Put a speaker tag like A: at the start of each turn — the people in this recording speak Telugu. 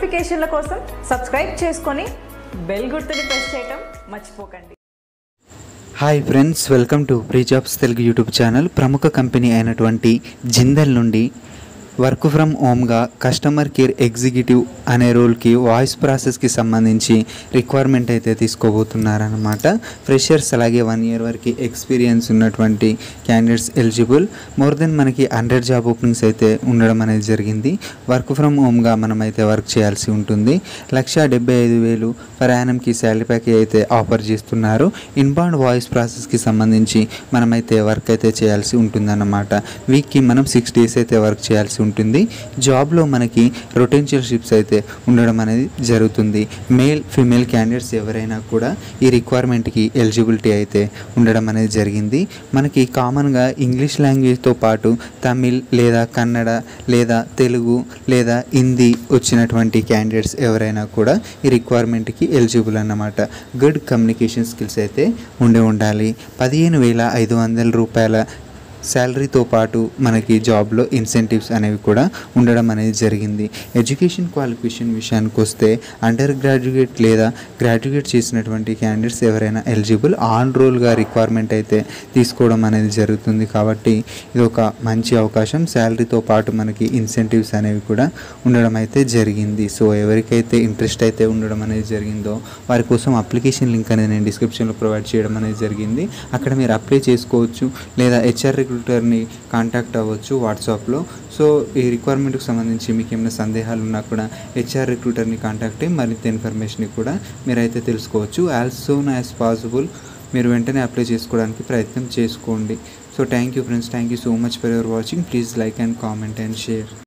A: నోటిఫికేషన్ల కోసం సబ్స్క్రైబ్ చేసుకొని బెల్ గుర్తుని ప్రెస్ చేయటం మర్చిపోకండి
B: hi friends welcome to pre jobs Telugu YouTube channel ప్రముఖ కంపెనీ అయినటువంటి జిందల్ నుండి వర్క్ ఫ్రమ్ హోమ్గా కస్టమర్ కేర్ ఎగ్జిక్యూటివ్ అనే రోల్కి వాయిస్ ప్రాసెస్కి సంబంధించి రిక్వైర్మెంట్ అయితే తీసుకోబోతున్నారనమాట ఫ్రెషర్స్ అలాగే వన్ ఇయర్ వరకు ఎక్స్పీరియన్స్ ఉన్నటువంటి క్యాండిడేట్స్ ఎలిజిబుల్ మోర్ దెన్ మనకి హండ్రెడ్ జాబ్ ఓపెనింగ్స్ అయితే ఉండడం అనేది జరిగింది వర్క్ ఫ్రమ్ హోమ్గా మనం అయితే వర్క్ చేయాల్సి ఉంటుంది లక్ష డెబ్బై ఐదు వేలు పర్ యానంకి శాలరీ ప్యాకేజ్ అయితే ఆఫర్ చేస్తున్నారు ఇన్బౌండ్ వాయిస్ ప్రాసెస్కి సంబంధించి మనమైతే వర్క్ అయితే చేయాల్సి ఉంటుందన్నమాట వీక్కి మనం సిక్స్ డేస్ అయితే వర్క్ చేయాల్సి ఉంటుంది జాబ్లో మనకి రొటెన్షియల్ షిప్స్ అయితే ఉండడం అనేది జరుగుతుంది మేల్ ఫిమేల్ క్యాండిడేట్స్ ఎవరైనా కూడా ఈ రిక్వైర్మెంట్కి ఎలిజిబిలిటీ అయితే ఉండడం అనేది జరిగింది మనకి కామన్గా ఇంగ్లీష్ లాంగ్వేజ్తో పాటు తమిళ్ లేదా కన్నడ లేదా తెలుగు లేదా హిందీ వచ్చినటువంటి క్యాండిడేట్స్ ఎవరైనా కూడా ఈ రిక్వైర్మెంట్కి ఎలిజిబుల్ అన్నమాట గుడ్ కమ్యూనికేషన్ స్కిల్స్ అయితే ఉండి ఉండాలి పదిహేను వేల ఐదు వందల రూపాయల శాలరీతో పాటు మనకి జాబ్లో ఇన్సెంటివ్స్ అనేవి కూడా ఉండడం అనేది జరిగింది ఎడ్యుకేషన్ క్వాలిఫికేషన్ విషయానికి వస్తే అండర్ గ్రాడ్యుయేట్ లేదా గ్రాడ్యుయేట్ చేసినటువంటి క్యాండిడేట్స్ ఎవరైనా ఎలిజిబుల్ ఆన్ రోల్గా రిక్వైర్మెంట్ అయితే తీసుకోవడం అనేది జరుగుతుంది కాబట్టి ఇది ఒక మంచి అవకాశం శాలరీతో పాటు మనకి ఇన్సెంటివ్స్ అనేవి కూడా ఉండడం అయితే జరిగింది సో ఎవరికైతే ఇంట్రెస్ట్ అయితే ఉండడం అనేది జరిగిందో వారి కోసం అప్లికేషన్ లింక్ అనేది నేను డిస్క్రిప్షన్లో ప్రొవైడ్ చేయడం అనేది జరిగింది అక్కడ మీరు అప్లై చేసుకోవచ్చు లేదా హెచ్ఆర్ రిక్రూటర్ని కాంటాక్ట్ అవ్వచ్చు వాట్సాప్లో సో ఈ రిక్వైర్మెంట్కి సంబంధించి మీకు ఏమైనా సందేహాలు ఉన్నా కూడా హెచ్ఆర్ రిక్రూటర్ని కాంటాక్ట్ అయ్యి మరింత ఇన్ఫర్మేషన్ కూడా మీరైతే తెలుసుకోవచ్చు యాజ్ సూన్ యాజ్ పాసిబుల్ మీరు వెంటనే అప్లై చేసుకోవడానికి ప్రయత్నం చేసుకోండి so thank you friends thank you so much for your watching please like and comment and share